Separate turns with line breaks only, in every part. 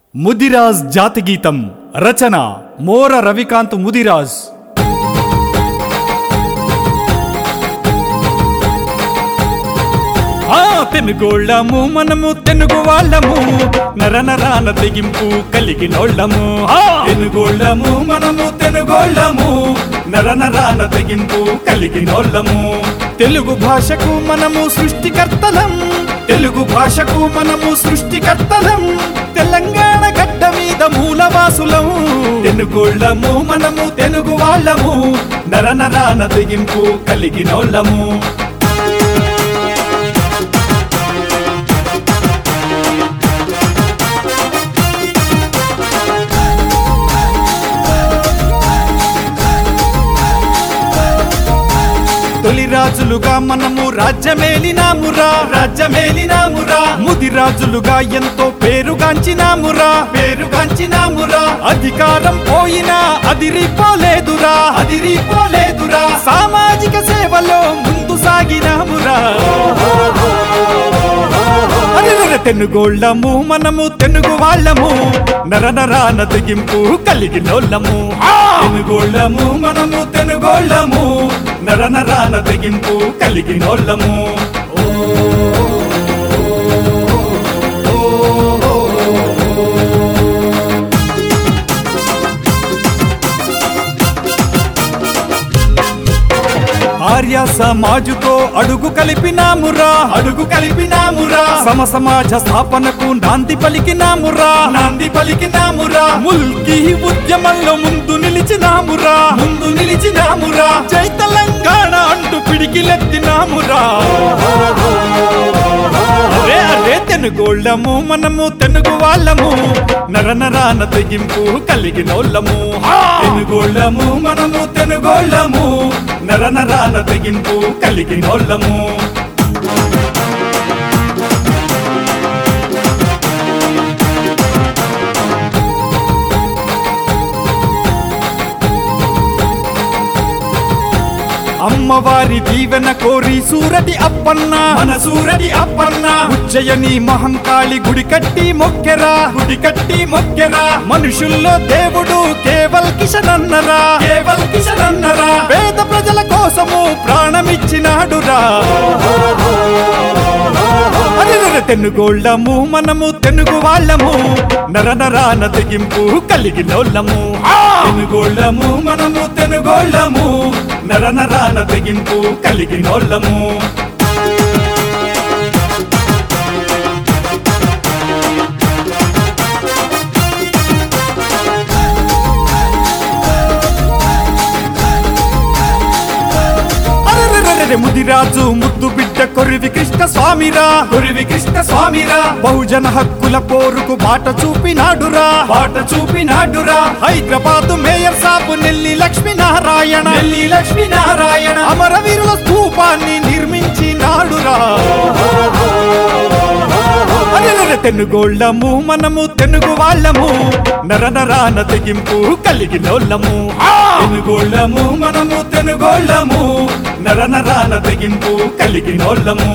ముదిరాజ్ జాతి గీతం రచన మోర రవికాంత్ ముదిరాజ్ ఆ తెనుగోళ్ళము మనము తెనుగు వాళ్ళము నరనరాన తెగింపు కలిగినోళ్ళము ఆ తెనుగోళ్ళము మనము తెనుగోళ్ళము నరనరాన తెగింపు కలిగినోళ్ళము తెలుగు భాషకు మనము సృష్టికర్తలం తెలుగు భాషకు మనము సృష్టికర్తలం తెలంగాణ గడ్డ మీద మూలవాసులం తెనుగోళ్ళము మనము తెలుగు వాళ్ళము నరనరాన తెగింపు కలిగినోళ్ళము తొలి రాజులుగా మనము రాజ్యమేలినామురా రాజ్యమేలినామురా ముది రాజులుగా ఎంతో పేరుగాంచినామురా పేరుగాంచినామురా అధికారం పోయినా అదిరిపోలేదురా అదిరిపోలేదురా సామాజిక సేవలో ముందు సాగినామురా అరెరెరె తెనుగోళ్ళము మనము తెనుగు వాళ్ళము నరనరాన తెగింపు కలిగినోళ్ళము తెనుగోళ్ళము మనము తెనుగోళ్ళము నరనరాన తెగింపు కలిగినోళ్ళము ఆర్య సమాజుతో అడుగు కలిపినామురా అడుగు కలిపినామురా సమ సమాజ స్థాపనకు నాంది పలికినామురా నాంది పలికినామురా ముల్కీ ఉద్యమంలో ముందు నిలిచినామురా ముందు నిలిచినామురా జై తెలంగాణ అంటూ పిడికిలెత్తినామురా అరే అరే తెనుగోళ్ళము మనము తెనుగు వాళ్ళము నరనరాన తెగింపు కలిగినోళ్ళము తెనుగోళ్ళము మనము తెనుగోళ్ళము నరనరాన తెగింపు కలిగినోళ్ళము అమ్మవారి దీవెన కోరి సూరటి అప్పన్న మన సూరటి అప్పన్న ఉజ్జయని మహంకాళి గుడి కట్టి మొక్కెరా గుడి కట్టి మొక్కెరా మనుషుల్లో దేవుడు కేవల్ కిషన్ అన్నరా కేవల్ కిషన్ అన్నరా పేద ప్రజల కోసము ప్రాణమిచ్చినాడురా అరెరెరె తెనుగోళ్ళము మనము తెనుగు వాళ్ళము నరనరాన తెగింపు కలిగినోళ్ళము తెనుగోళ్ళము మనము తెనుగోళ్ళము నరనరాన తెగింపు కలిగినోళ్ళము అరెరెరెరె ముదిరాజు ముద్దు బిడ్డ కొరివి కృష్ణ స్వామిరా కొరివి కృష్ణ స్వామిరా బహుజన హక్కుల పోరుకు బాట చూపినాడురా బాట చూపినాడురా హైదరాబాద్ మేయర్ సాబు నెల్లి లక్ష్మీనారాయణ నెల్లి లక్ష్మీనారాయణ అమరవీరుల స్థూపాన్ని నిర్మించినాడురా అరెరెరె తెనుగోళ్ళము మనము తెనుగు వాళ్ళము నరనరాన తెగింపు కలిగినోళ్ళము తెనుగోళ్ళము మనము తెనుగోళ్ళము నరనరాన తెగింపు కలిగినోళ్ళము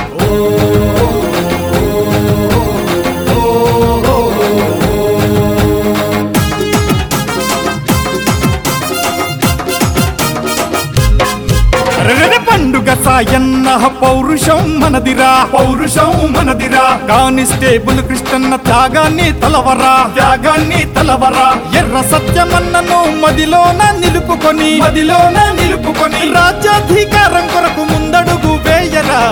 అరెరెరె పండుగ సాయన్న పౌరుషం మనదిరా పౌరుషం మనదిరా కానిస్టేబుల్ కృష్ణన్న త్యాగాన్ని తలవరా త్యాగాన్ని తలవరా ఎర్ర సత్యమన్నను మదిలోన నిలుపుకొని మదిలోన నిలుపుకొని రాజ్యాధికారం కొరకు ముందడుగు వేయరా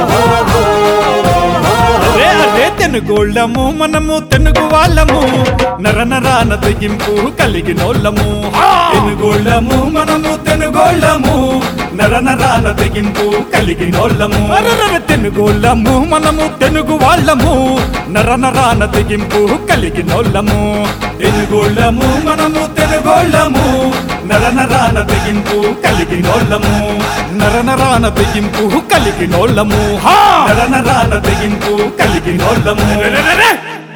అరే అరే తెనుగోళ్ళము మనము తెనుగు వాళ్ళము నరనరాన తెగింపు కలిగినోళ్ళము తెనుగోళ్ళము మనము తెనుగోళ్ళము నరనరాన తెగింపు కలిగినోళ్ళము అరరర తెనుగోళ్ళము మనము తెనుగు వాళ్ళము నరనరాన తెగింపు కలిగినోళ్ళము తెనుగోళ్ళము మనము తెనుగోళ్ళము నరనరాన తెగింపు కలిగినోళ్ళము నరనరాన తెగింపు కలిగినోళ్ళము హా! నరనరాన తెగింపు కలిగినోళ్ళము